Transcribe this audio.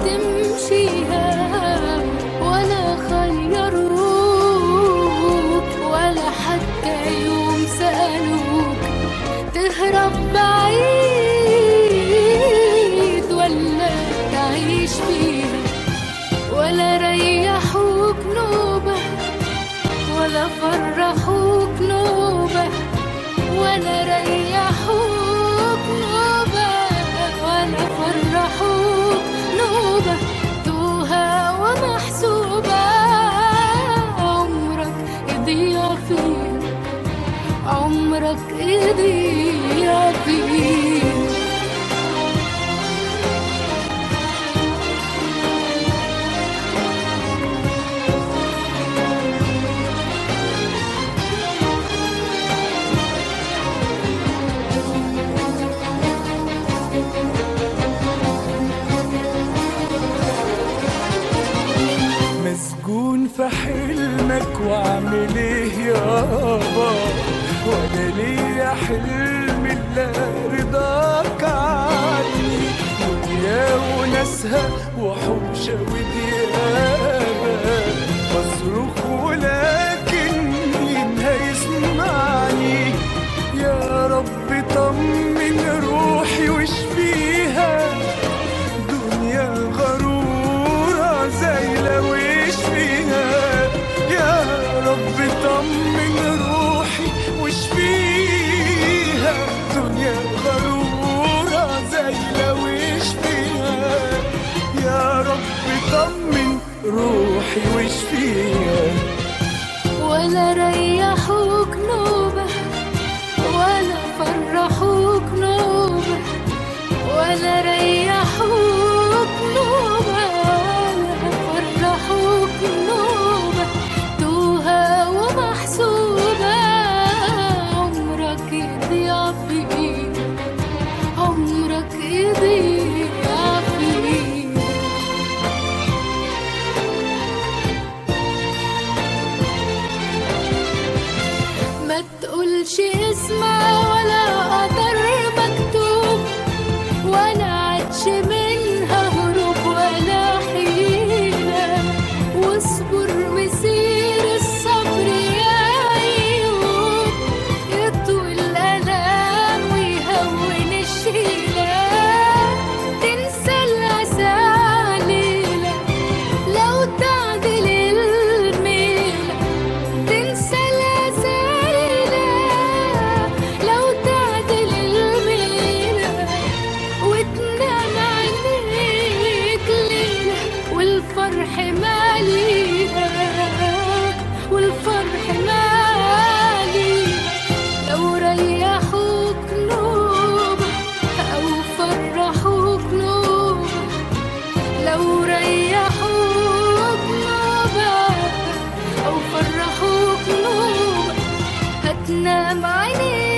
تمشيها ولا خيروك ولا حتى يوم سألوك تهرب بعيد ولا تعيش فيها ولا ريحوك نوبة ولا فرحوك نوبة ولا ريحوك نوبة ولا فرحوك نوبة توها ومحسوبة عمرك يضيع فيه عمرك يضيع فيه مسجون في حلمك واعمل ايه يابا ولا ليا حلم الا رضاك عني دنيا وناسها وحوشة وديابة بصرخ ولكن مين هيسمعني يا رب طمن روحي واشفيها دنيا غرورة زي لويش فيها يا رب طمن روحي واشفيها دنيا غرورة زي لويش فيها يا رب طمن روحي واشفيها ولا ريحوك نوبة ولا فرحوك نوبة ولا ريحوك نوبة ولا فرحوك نوبة توها ومحسوبة عمرك يضيع فيه عمرك يضيع فيه ما تقولش اسمع ولا قدر مكتوب ولا عدش منها هروب ولا حيلة واصبر مسير الصبر يا أيوب يطوي الألام ويهون الشيلة تنسى الأسى ليلة لو تعدل الميلة تنسى الأسئلة لو تعدل الميلة وتنام عينيك ليلة والفرح ماليها والفرح ماليها لو ريحوك نوبة أو فرحوك نوبة لو ريحوك نوبة أو فرحوك نوبة هتنام عينيك